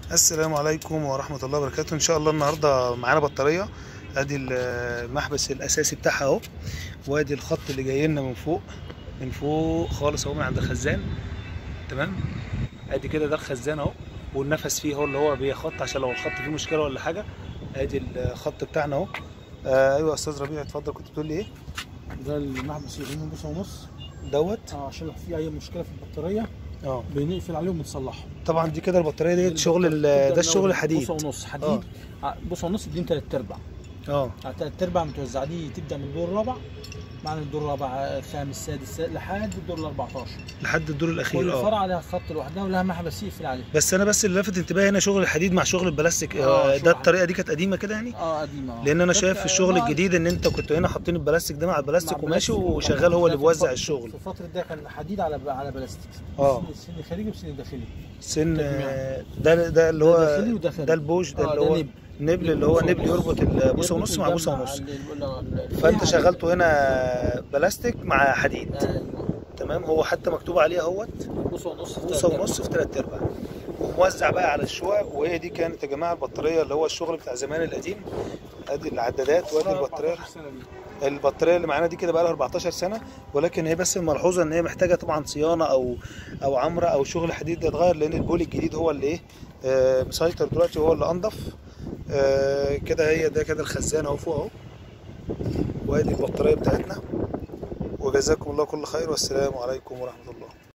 السلام عليكم ورحمة الله وبركاته إن شاء الله النهاردة معانا بطارية أدي المحبس الأساسي بتاعها أهو وأدي الخط اللي جاي لنا من فوق من فوق خالص أهو من عند الخزان تمام أدي كده ده الخزان أهو والنفس فيه هو اللي هو بيخط عشان لو الخط فيه مشكلة ولا حاجة أدي الخط بتاعنا أهو آه أيوه يا أستاذ ربيع اتفضل كنت بتقول لي إيه ده المحبس اللي بينهم بوصه ونص دوت اه عشان لو في اي مشكله في البطاريه أه بنقفل عليهم ونصلحهم طبعا دي كده البطارية ديت شغل ال- ده الشغل الحديد بوصه ونص حديد آه. بوصه ونص اديهم ثلاث ارباع أه آه، تلات ارباع متوزع دي تبدا من الدور الرابع معنى الدور الرابع الخامس السادس السادس، لحد الدور ال 14 لحد الدور كل الأخير أه فرع لها خط لوحدها ولها محبس يقفل عليه بس انا بس اللي لفت انتباهي هنا شغل الحديد مع شغل البلاستيك آه، آه، شغل ده الطريقه دي كانت قديمه كده يعني اه قديمه آه. لان انا ده شايف في الشغل مع- الجديد ان انت كنت هنا حاطين البلاستيك ده مع مع البلاستيك وماشي بلاستيك وشغال هو اللي ده في بيوزع الفترة- الشغل في الفتره ده كان حديد على على بلاستيك آه. سن خارجي وسن داخلي سن تجميع. آه، ده ده اللي هو ده داخلي وده خارجي. ده البوش ده آه، اللي ده هو نبل. نبل اللي هو بوصة نبل ونص. يربط البوصه يربط ونص مع الجنب بوصه ونص ال- ال- ال- فانت فيها شغلته هنا بلاستيك مع حديد ايوه تمام هو حتى مكتوب عليه اهوت بوصه ونص في بوصه تلات ونص في ثلاث ارباع وموزع بقى على الشقق وهي دي كانت يا جماعه البطاريه اللي هو الشغل بتاع زمان القديم ادي العدادات وادي أربعة. البطاريه 14 سنة دي. البطاريه اللي معانا دي كده بقى لها 14 سنه ولكن هي بس الملحوظه ان هي محتاجه طبعا صيانه او او عمره او شغل حديد يتغير لان البولي الجديد هو اللي ايه آه، مسيطر دلوقتي هو اللي انضف آه، كده هي ده كده الخزان اهو فوق اهو وادي البطاريه بتاعتنا وجزاكم الله كل خير والسلام عليكم ورحمه الله